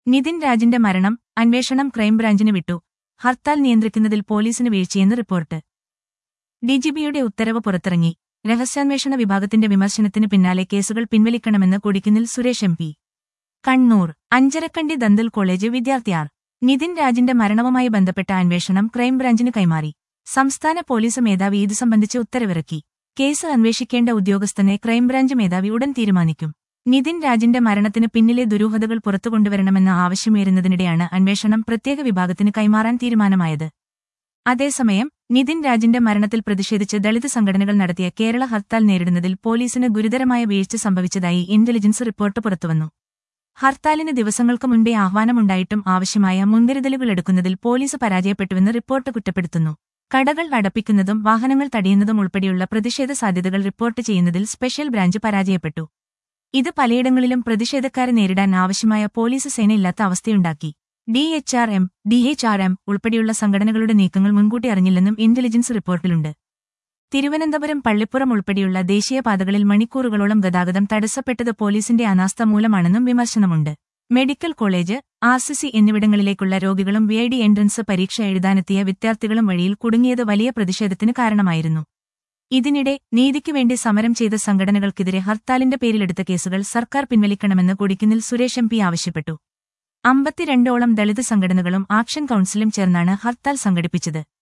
നിതിൻ രാജിന്റെ മരണം അന്വേഷണം ക്രൈംബ്രാഞ്ചിന് വിട്ടു ഹർത്താൽ നിയന്ത്രിക്കുന്നതിൽ പോലീസിന് വീഴ്ചയെന്ന് റിപ്പോർട്ട് ഡിജിപിയുടെ ഉത്തരവ് പുറത്തിറങ്ങി രഹസ്യാന്വേഷണ വിഭാഗത്തിന്റെ വിമർശനത്തിന് പിന്നാലെ കേസുകൾ പിൻവലിക്കണമെന്ന് Kodikunnil Suresh M P Kannur Anjarakandy dental college വിദ്യാർത്ഥിയാർ നിതിൻ രാജിന്റെ മരണവുമായി ബന്ധപ്പെട്ട അന്വേഷണം ക്രൈംബ്രാഞ്ചിന് കൈമാറി സംസ്ഥാന പോലീസ് മേധാവി ഇത് സംബന്ധിച്ച് ഉത്തരവിറക്കി കേസ് അന്വേഷിക്കേണ്ട ഉദ്യോഗസ്ഥനെ ക്രൈംബ്രാഞ്ച് മേധാവി ഉടൻ തീരുമാനിക്കും നിതിൻ രാജിന്റെ മരണത്തിന് പിന്നിലെ ദുരൂഹതകൾ പുറത്തുകൊണ്ടുവരണമെന്ന ആവശ്യമുയരുന്നതിനിടെയാണ് അന്വേഷണം പ്രത്യേക വിഭാഗത്തിന് കൈമാറാൻ തീരുമാനമായത് അതേസമയം നിതിൻ രാജിന്റെ മരണത്തിൽ പ്രതിഷേധിച്ച് ദളിത് സംഘടനകൾ നടത്തിയ കേരള ഹർത്താൽ നേരിടുന്നതിൽ പോലീസിന് ഗുരുതരമായ വീഴ്ച സംഭവിച്ചതായി ഇന്റലിജൻസ് റിപ്പോർട്ട് പുറത്തുവന്നു ഹർത്താലിന് ദിവസങ്ങൾക്ക് മുൻപേ ആഹ്വാനമുണ്ടായിട്ടും ആവശ്യമായ മുൻകരുതലുകൾ എടുക്കുന്നതിൽ പോലീസ് പരാജയപ്പെട്ടുവെന്ന് റിപ്പോർട്ട് കുറ്റപ്പെടുത്തുന്നു കടകൾ അടപ്പിക്കുന്നതും വാഹനങ്ങൾ തടയുന്നതും ഉൾപ്പെടെയുള്ള പ്രതിഷേധ സാധ്യതകൾ റിപ്പോർട്ട് ചെയ്യുന്നതിൽ സ്പെഷ്യൽ ബ്രാഞ്ച് പരാജയപ്പെട്ടു ഇത് പലയിടങ്ങളിലും പ്രതിഷേധക്കാരെ നേരിടാൻ ആവശ്യമായ പോലീസ് സേനയില്ലാത്ത അവസ്ഥയുണ്ടാക്കി D H R M D H R M ഉൾപ്പെടെയുള്ള സംഘടനകളുടെ നീക്കങ്ങൾ മുൻകൂട്ടി അറിഞ്ഞില്ലെന്നും ഇന്റലിജൻസ് റിപ്പോർട്ടിലുണ്ട് തിരുവനന്തപുരം പള്ളിപ്പുറം ഉൾപ്പെടെയുള്ള ദേശീയപാതകളിൽ മണിക്കൂറുകളോളം ഗതാഗതം തടസ്സപ്പെട്ടത് പോലീസിന്റെ അനാസ്ഥ മൂലമാണെന്നും വിമർശനമുണ്ട് medical college R C C എന്നിവിടങ്ങളിലേക്കുള്ള രോഗികളും വി ഐ ഡി എൻട്രൻസ് പരീക്ഷ എഴുതാനെത്തിയ വിദ്യാർത്ഥികളും വഴിയിൽ കുടുങ്ങിയത് വലിയ പ്രതിഷേധത്തിന് കാരണമായിരുന്നു ഇതിനിടെ നീതിക്കുവേണ്ടി സമരം ചെയ്ത സംഘടനകൾക്കെതിരെ ഹർത്താലിന്റെ പേരിലെടുത്ത കേസുകൾ സർക്കാർ പിൻവലിക്കണമെന്ന് കൊടിക്കുന്നിൽ സുരേഷ് എം പി ആവശ്യപ്പെട്ടു അമ്പത്തിരണ്ടോളം ദളിത് സംഘടനകളും ആക്ഷൻ കൌൺസിലും ചേർന്നാണ് ഹർത്താൽ സംഘടിപ്പിച്ചത്